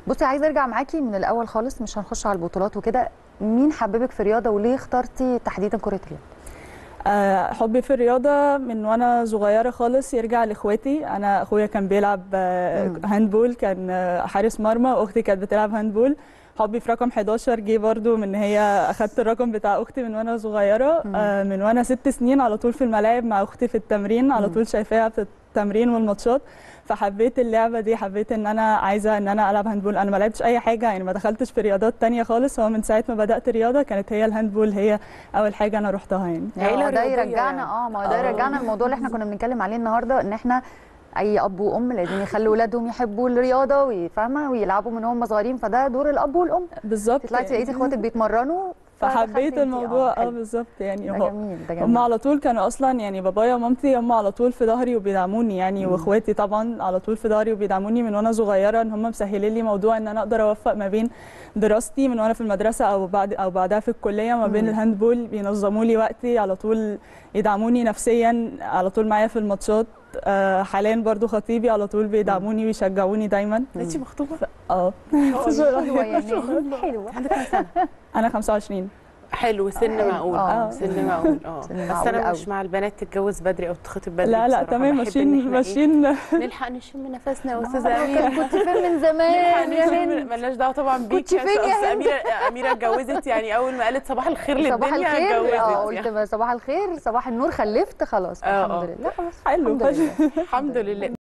بصي عايزه ارجع معاكي من الاول خالص مش هنخش على البطولات وكده مين حببك في الرياضه وليه اخترتي تحديدا كره اليد آه، حبي في الرياضة من وأنا صغيرة خالص يرجع لإخواتي أنا أخويا كان بيلعب آه، مم. هاندبول كان آه، حارس مرمى وأختي كانت بتلعب هاندبول حبي في رقم 11 جه برضو من هي أخدت الرقم بتاع أختي من وأنا صغيرة مم. آه، من وأنا ست سنين على طول في الملاعب مع أختي في التمرين على مم. طول شايفاها في التمرين والماتشات فحبيت اللعبة دي حبيت إن أنا عايزة إن أنا ألعب هاندبول أنا ما لعبتش أي حاجة يعني ما دخلتش في رياضات تانية خالص هو من ساعة ما بدأت رياضة كانت هي الهاندبول هي أول حاجة أنا رحتها يعني عيلة ما هو ده رياضية يرجعنا يعني. اه ما هو ده آه. يرجعنا الموضوع اللي احنا كنا بنتكلم عليه النهارده ان احنا اي اب وام لازم يخلوا اولادهم يحبوا الرياضه ويفهموا ويلعبوا من هم صغيرين فده دور الاب والام بالظبط طلعتي لقيتي اخواتك بيتمرنوا فحبيت فدخلتي انتي. الموضوع اه حلو. بالظبط يعني ده هو جميل ده هم جميل على طول كانوا اصلا يعني بابايا ومامتي هم على طول في ظهري وبيدعموني يعني مم. واخواتي طبعا على طول في ظهري وبيدعموني من وانا صغيره ان هم مسهلين لي موضوع ان انا اقدر اوفق ما بين دراستي من وانا في المدرسه او بعد او بعدها في الكليه ما بين مم. الهاندبول بينظموا لي وقتي على طول يدعموني نفسيا على طول معايا في الماتشات آه، حاليا برضو خطيبي على طول بيدعموني ويشجعوني دايما انت مخطوبه اه حلوه يعني حلوه عندك كام سنه انا 25 حلو سن حلو. معقول آه. سن معقول اه سن بس معقول انا قوي. مش مع البنات تتجوز بدري او تخطب بدري لا لا بصراحة. تمام بحب إن ماشيين إحنا إيه، ماشيين نلحق نشم نفسنا يا استاذه اميره كنت فين من زمان نلحق يا نشم هند مالناش دعوه طبعا بيك كنت فين يا أصل هند؟ اميره اميره اتجوزت يعني اول ما قالت صباح الخير للدنيا صباح الخير اه اتجوزت قلت يعني. بقى صباح الخير صباح النور خلفت خلاص آه، الحمد آه. لله خلاص حلو الحمد لله الحمد لله